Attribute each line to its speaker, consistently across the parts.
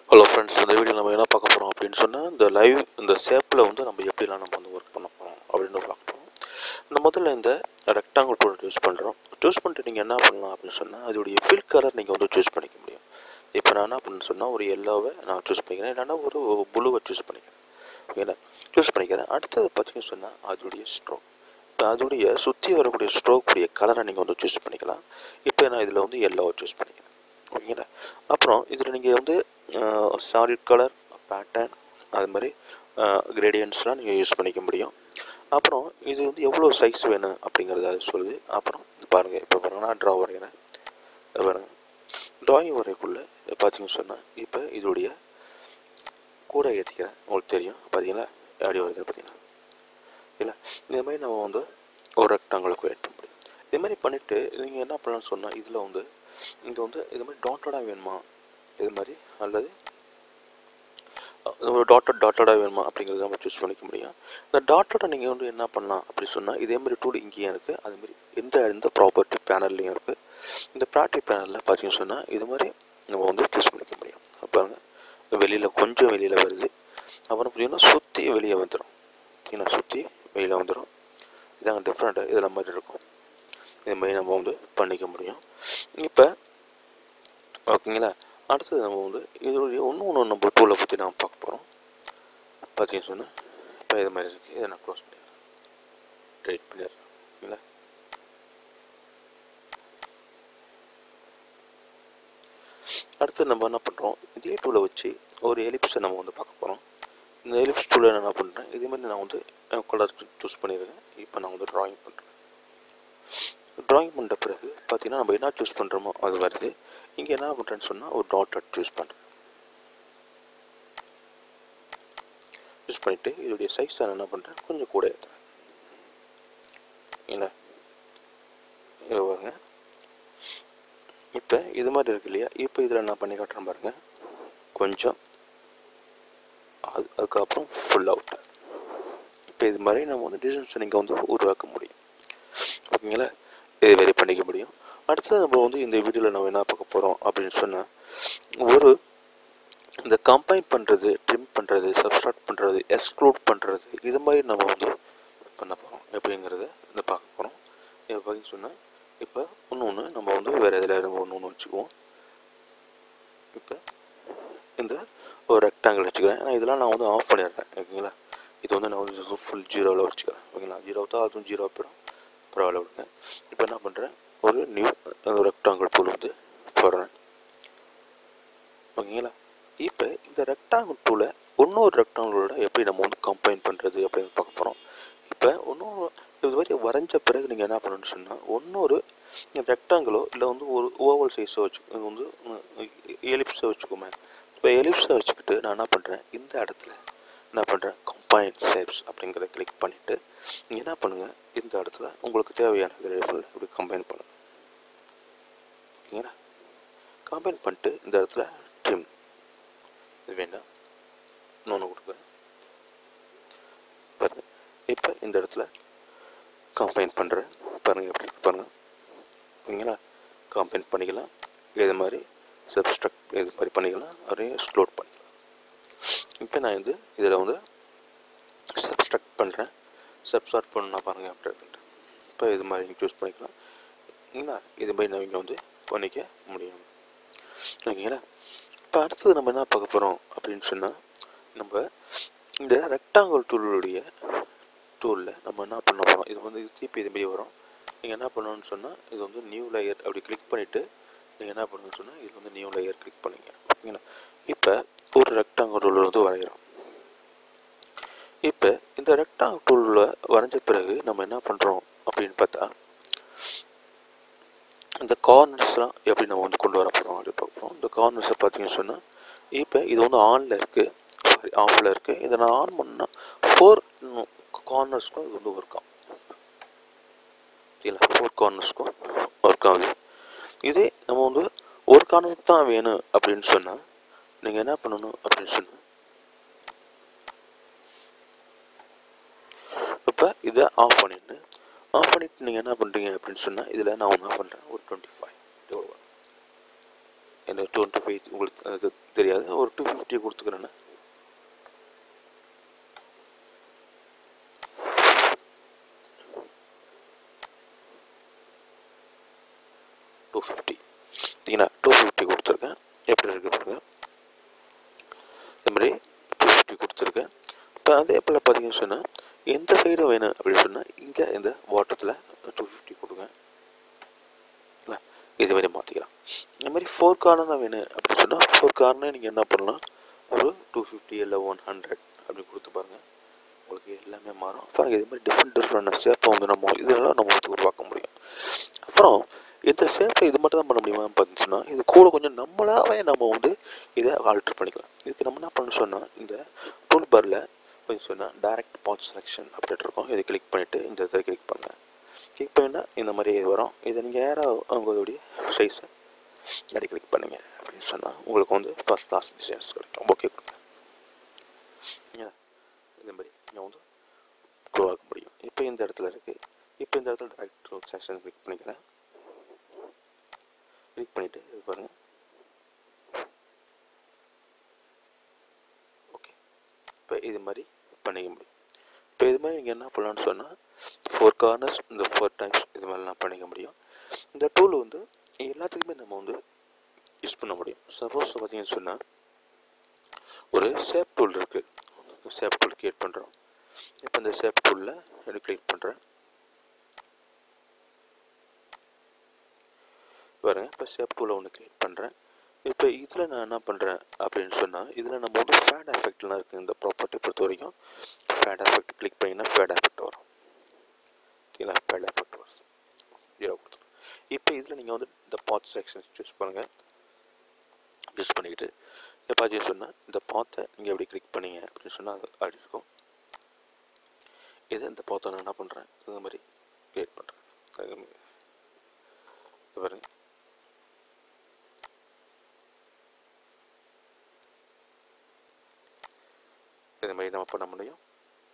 Speaker 1: hello friends இந்த video நம்ம என்ன பார்க்க போகிறோம் அப்படின்னு சொன்னால் இந்த லைவ் இந்த ஷேப்பில் வந்து நம்ம எப்படிலாம் நம்ம வந்து ஒர்க் பண்ண போகிறோம் அப்படின்னு பார்க்க போகிறோம் இந்த முதல்ல இந்த ரெக்டாங்கிள் டூல் யூஸ் பண்ணுறோம் சூஸ் பண்ணிட்டு நீங்கள் என்ன பண்ணலாம் அப்படின்னு சொன்னால் அதோடைய ஃபில் கலர் நீங்கள் வந்து சூஸ் பண்ணிக்க முடியும் இப்போ நான் என்ன பண்ண சொன்னால் ஒரு எல்லோவை நான் சூஸ் பண்ணிக்கிறேன் இல்லைன்னா ஒரு ப்ளூவை சூஸ் பண்ணிக்கிறேன் ஓகேங்களா சூஸ் பண்ணிக்கிறேன் அடுத்தது பார்த்தீங்கன்னு சொன்னால் அதோடைய ஸ்ட்ரோக் இப்போ அதோடைய சுற்றி வரக்கூடிய ஸ்ட்ரோக் உடைய கலரை நீங்கள் வந்து சூஸ் பண்ணிக்கலாம் இப்போ நான் இதில் வந்து எல்லோவை சூஸ் பண்ணிக்கிறேன் ஓகேங்களா அப்புறம் இதில் நீங்கள் வந்து சாலிட் கலர் பேட்டர்ன் அது மாதிரி கிரேடியன்ஸ்லாம் நீங்கள் யூஸ் பண்ணிக்க முடியும் அப்புறம் இது வந்து எவ்வளோ சைஸ் வேணும் அப்படிங்கிறத அது சொல்லுது அப்புறம் பாருங்கள் இப்போ பாருங்கள் நான் ட்ரா வரைகிறேன் இதை பாருங்கள் ட்ராயிங் வரைக்குள்ளே பார்த்தீங்கன்னு சொன்னால் இப்போ இதோடைய கூட ஏற்றிக்கிறேன் உங்களுக்கு தெரியும் பார்த்தீங்களா அப்படி வருது பார்த்தீங்களா இல்லை இந்த மாதிரி நம்ம வந்து ஒரு ரெக்டாங்கிளுக்கு ஏற்ற முடியும் இது மாதிரி பண்ணிவிட்டு நீங்கள் என்ன பண்ணலாம்னு சொன்னால் இதில் வந்து இங்கே வந்து இது மாதிரி டாட்டடாக வேணுமா இது மாதிரி அல்லது ஒரு டாட்டட் டாட்டடாக வேணுமா அப்படிங்கிறத நம்ம சூஸ் பண்ணிக்க முடியும் இந்த டாட்டடை நீங்கள் வந்து என்ன பண்ணலாம் அப்படி சொன்னால் இதே மாதிரி டூல் இங்கேயும் இருக்குது அதுமாரி எந்த எந்த ப்ராப்பர்ட்டி பேனல்லையும் இருக்குது இந்த ப்ராப்பர்ட்டி பேனலில் பார்த்தீங்கன்னு சொன்னால் இது மாதிரி நம்ம வந்து சூஸ் பண்ணிக்க முடியும் பாருங்க வெளியில் கொஞ்சம் வெளியில் வருது அப்புறம் பார்த்தீங்கன்னா சுற்றி வெளியே வந்துடும் ஓகேங்களா சுற்றி வெளியில் வந்துடும் இதாங்க டிஃப்ரெண்ட்டு இதில் மாதிரி இருக்கும் இது மாதிரி நம்ம வந்து பண்ணிக்க முடியும் இப்போ ஓகேங்களா அடுத்தது நம்ம வந்து இதோடைய ஒன்று ஒன்று நம்ம டூலை பற்றி நாம் பார்க்க போகிறோம் பார்த்தீங்கன்னு சொன்னால் இப்போ இது மாதிரி இருக்குது இதை நான் க்ளோஸ் பண்ணிடுறேன் ரைட் பண்ணிடுறேன் ஓகேங்களா அடுத்து நம்ம என்ன பண்ணுறோம் இதே டூலை வச்சு ஒரு எலிப்ஸை நம்ம வந்து பார்க்க போகிறோம் இந்த எலிப்ஸ் டூலை நான் என்ன பண்ணுறேன் இதே மாதிரி நான் வந்து கலர் சூஸ் பண்ணியிருக்கேன் இப்போ நான் வந்து ட்ராயிங் பண்ணுறேன் ட்ராயிங் பண்ணுற பிறகு பார்த்தீங்கன்னா நம்ம என்ன சூஸ் பண்ணுறோமோ அது வருது இங்கே என்ன பண்ணுறேன்னு சொன்னால் ஒரு டாட் சூஸ் பண்ணுறேன் சூஸ் பண்ணிவிட்டு இதோடைய சைஸ் நான் என்ன பண்ணுறேன் கொஞ்சம் கூட ஏற்றுறேன் இல்லை இது பாருங்க இப்போ இது மாதிரி இருக்கு இல்லையா இப்போ இதில் நான் பண்ணி காட்டுறேன் பாருங்கள் கொஞ்சம் அது அதுக்கப்புறம் ஃபுல் அவுட் இப்போ இது மாதிரி நம்ம வந்து டிசைன்ஸை நீங்கள் வந்து உருவாக்க முடியும் ஓகேங்களா இது வெரி பண்ணிக்க முடியும் அடுத்தது நம்ம வந்து இந்த வீடியோவில் நம்ம என்ன பார்க்க போகிறோம் அப்படின்னு சொன்னால் ஒரு இந்த கம்பைன் பண்ணுறது ட்ரிம் பண்ணுறது சப்ஸ்ட்ராக்ட் பண்ணுறது எக்ஸ்க்ளூட் பண்ணுறது இது மாதிரி நம்ம வந்து பண்ண போகிறோம் எப்படிங்கிறத இந்த பார்க்க போகிறோம் இப்போ பார்த்தீங்கன்னு சொன்னால் இப்போ ஒன்று ஒன்று நம்ம வந்து வேறு இதில் நம்ம ஒன்று ஒன்று வச்சுக்குவோம் இப்போ இந்த ஒரு ரெக்டாங்கிள் வச்சுக்கிறேன் ஏன்னா இதெல்லாம் நான் வந்து ஆஃப் பண்ணிடுறேன் ஓகேங்களா இது வந்து நான் வந்து ஃபுல் ஜீரோவில் வச்சுக்கிறேன் ஓகேங்களா ஜீரோ தான் அதுவும் ஜீரோ போயிடும் பரவாயில்ல விடுங்க இப்போ என்ன பண்ணுறேன் ஒரு நியூ ஒரு ரெக்டாங்கிள் டூல் வந்து போடுறேன் ஓகேங்களா இப்போ இந்த ரெக்டாங்கிள் டூலை இன்னொரு ரெக்டாங்கிளோட எப்படி நம்ம வந்து கம்பைன் பண்ணுறது அப்படின்னு பார்க்க போகிறோம் இப்போ இன்னொரு இது மாதிரி வரைஞ்ச பிறகு நீங்கள் என்ன பண்ணணும்னு சொன்னால் இன்னொரு ரெக்டாங்கிளோ இல்லை வந்து ஒரு ஓவல் சைஸோ வச்சு வந்து எலிப்ஸை வச்சுக்கோமே இப்போ எலிப்ஸை வச்சுக்கிட்டு நான் என்ன பண்ணுறேன் இந்த இடத்துல என்ன பண்ணுறேன் கம்பைன் ஷேப்ஸ் அப்படிங்கிறத கிளிக் பண்ணிவிட்டு நீங்கள் என்ன பண்ணுங்கள் இந்த இடத்துல உங்களுக்கு தேவையான இதில் இப்படி கம்பைன் பண்ணுங்கள் ஓகேங்களா கம்பைன் பண்ணிட்டு இந்த இடத்துல ட்ரிம் இது வேண்டாம் இன்னொன்று கொடுக்குறேன் பாருங்கள் இப்போ இந்த இடத்துல கம்பைன் பண்ணுறேன் பாருங்கள் எப்படி இருக்கு பாருங்கள் ஓகேங்களா கம்பைன் பண்ணிக்கலாம் இது மாதிரி சப்ஸ்ட்ரக்ட் இது மாதிரி பண்ணிக்கலாம் அதையும் எக்ஸ்ப்ளோட் பண்ணிக்கலாம் இப்போ நான் வந்து இதில் வந்து சப்ஸ்ட்ரக்ட் பண்ணுறேன் சப்ஸ்ட்ராக்ட் பண்ணால் பாருங்கள் எப்படி இருக்குன்ட்டு இப்போ இது மாதிரி நீங்கள் சூஸ் பண்ணிக்கலாம் இல்லைங்களா இது மாதிரி நீங்கள் வந்து பண்ணிக்க முடியும் ஓகேங்களா இப்போ அடுத்தது நம்ம என்ன பார்க்க போகிறோம் அப்படின்னு சொன்னால் நம்ம இந்த ரெக்டாங்கிள் டூலுடைய டூலில் நம்ம என்ன பண்ண போகிறோம் இது வந்து திருப்பி இது மாதிரி வரும் நீங்கள் என்ன பண்ணணும்னு சொன்னால் இது வந்து நியூ லேயர் அப்படி கிளிக் பண்ணிவிட்டு நீங்கள் என்ன பண்ணணும்னு சொன்னால் இது வந்து நியூ லேயர் கிளிக் பண்ணிங்க ஓகேங்களா இப்போ ஒரு ரெக்டாங்கிள் டூல் வந்து வரைகிறோம் இப்போ இந்த ரெக்டாங்கிள் டூலில் வரைஞ்ச பிறகு நம்ம என்ன பண்ணுறோம் அப்படின்னு பார்த்தா இந்த கார்னர்ஸ்லாம் எப்படி நம்ம வந்து கொண்டு வர போகிறோம் அப்படின்னு பார்க்குறோம் இந்த கார்னர்ஸை பார்த்தீங்கன்னு சொன்னால் இப்போ இது வந்து ஆனில் இருக்குது சாரி ஆஃபில் இருக்குது இதை நான் ஆன் பண்ணால் ஃபோர் கார்னர்ஸ்க்கும் இது வந்து ஒர்க் ஆகும் இல்லை ஃபோர் கார்னர்ஸ்க்கும் ஒர்க் ஆகுது இதே நம்ம வந்து ஒரு கார்னர் தான் வேணும் அப்படின்னு சொன்னால் நீங்கள் என்ன பண்ணணும் அப்படின்னு சொன்னால் இப்போ இதை ஆஃப் பண்ணிட்டு ஆஃப் பண்ணிவிட்டு நீங்கள் என்ன பண்ணுறீங்க அப்படின்னு சொன்னால் இதில் நான் ஒன்றா பண்ணுறேன் ஒரு டுவெண்ட்டி ஃபைவ் எனக்கு டுவெண்ட்டி ஃபைவ் உங்களுக்கு அது தெரியாது ஒரு டூ ஃபிஃப்டி கொடுத்துக்கிறேன்னு டூ ஃபிஃப்டி சரிங்களா டூ ஃபிஃப்டி கொடுத்துருக்கேன் எப்படி இருக்குது பாருங்க இந்த மாதிரி டூ ஃபிஃப்டி கொடுத்துருக்கேன் இப்போ அதே போல் பார்த்தீங்கன்னு சொன்னால் எந்த சைடும் வேணும் அப்படின்னு சொன்னால் இங்கே இந்த வாட்டத்தில் டூ ஃபிஃப்டி கொடுங்க இல்லை இது மாதிரி மாற்றிக்கலாம் இந்த மாதிரி ஃபோர் கார்னர் வேணும் அப்படின்னு சொன்னால் ஃபோர் கார்னர் நீங்கள் என்ன பண்ணலாம் ஒரு டூ ஃபிஃப்டி இல்லை ஒன் ஹண்ட்ரட் அப்படி கொடுத்து பாருங்கள் உங்களுக்கு எல்லாமே மாறும் பாருங்கள் இது மாதிரி டிஃப்ரெண்ட் டிஃப்ரெண்ட் ஷேப்பை வந்து நம்ம இதெல்லாம் நம்ம வந்து உருவாக்க முடியும் அப்புறம் இந்த ஷேப்பை இது மட்டும் தான் பண்ண முடியுமா பார்த்தீங்கன்னா இது கூட கொஞ்சம் நம்மளாவே நம்ம வந்து இதை ஆல்ட்ரு பண்ணிக்கலாம் இதுக்கு நம்ம என்ன பண்ணணும் சொன்னால் இந்த டூல் பாரில் கொஞ்சம் சொன்னால் டைரக்ட் பாட் செலெக்ஷன் அப்படின்ட்டு இருக்கும் இதை கிளிக் பண்ணிவிட்டு இந்த இடத்துல கிளிக் பண்ணுங்கள் கிளிக் பண்ணினா இந்த மாதிரி வரும் இதை நீங்கள் யாராக உங்களுடைய சைஸை அப்படி கிளிக் பண்ணுங்க அப்படின்னு சொன்னால் உங்களுக்கு வந்து ஃபஸ்ட் கிளாஸ் டிசைன்ஸ் கிடைக்கும் ஓகே கொடுங்க ஏன் இந்த மாதிரி நீங்கள் வந்து உருவாக்க முடியும் இப்போ இந்த இடத்துல இருக்குது இப்போ இந்த இடத்துல டைரக்ட் செக்ஷன் கிளிக் பண்ணிக்கிறேன் கிளிக் பண்ணிவிட்டு இது பாருங்கள் ஓகே இப்போ இது மாதிரி பண்ணிக்க முடியும் இப்போ இது மாதிரி நீங்கள் என்ன பண்ணலான்னு சொன்னால் ஃபோர் கார்னர்ஸ் இந்த ஃபோர் டைம்ஸ் இது மாதிரிலாம் பண்ணிக்க முடியும் இந்த டூல் வந்து எல்லாத்துக்குமே நம்ம வந்து யூஸ் பண்ண முடியும் சப்போஸ் பார்த்தீங்கன்னு சொன்னால் ஒரு ஷேப் டூல் இருக்குது ஷேப் டூல் கிரியேட் பண்ணுறோம் இப்போ இந்த ஷேப் டூலில் எனக்கு கிளிக் பண்ணுறேன் பாருங்க இப்போ ஷேப் டூலில் ஒன்று கிரியேட் பண்ணுறேன் இப்போ இதில் நான் என்ன பண்ணுறேன் அப்படின்னு சொன்னால் இதில் நம்ம வந்து ஃபேட் எஃபெக்ட்லாம் இருக்குது இந்த ப்ராப்பர்ட்டி பொறுத்த வரைக்கும் ஃபேட் எஃபெக்ட் கிளிக் பண்ணிங்கன்னா ஃபேட் எஃபெக்ட் வரும் சரிங்களா ஃபேட் எஃபெக்ட் வரும் ஜீரோ கொடுத்துரும் இப்போ இதில் நீங்கள் வந்து இந்த பாத் செக்ஷன்ஸ் சூஸ் பண்ணுங்கள் யூஸ் பண்ணிக்கிட்டு இதை பார்த்தீங்கன்னு சொன்னால் இந்த பாத்தை நீங்கள் எப்படி கிளிக் பண்ணீங்க அப்படின்னு சொன்னால் அது அப்படி இருக்கும் இது இந்த பாத்தை நான் என்ன பண்ணுறேன் இந்த மாதிரி கிரியேட் பண்ணுறேன் பாருங்க இது மாதிரி நம்ம பண்ண முடியும்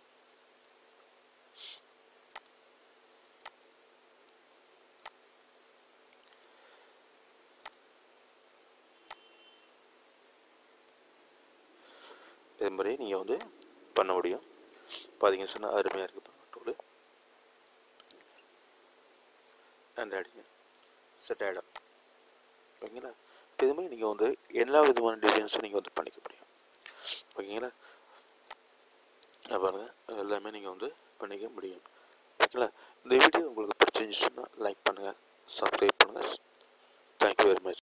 Speaker 1: இது மாதிரி நீங்கள் வந்து பண்ண முடியும் பார்த்தீங்கன்னு சொன்னால் அருமையாக இருக்குது டூலு அண்ட் அடிங்க செட் ஆகிடும் ஓகேங்களா இப்போ இது மாதிரி நீங்கள் வந்து எல்லா விதமான டிசைன்ஸும் நீங்கள் வந்து பண்ணிக்க முடியும் ஓகேங்களா பாருங்கள் எல்லாமே நீங்கள் வந்து பண்ணிக்க முடியும் ஓகேங்களா இந்த வீடியோ உங்களுக்கு பிடிச்சிருந்துச்சுன்னா லைக் பண்ணுங்கள் சப்ஸ்கிரைப் பண்ணுங்கள் தேங்க்யூ வெரி மச்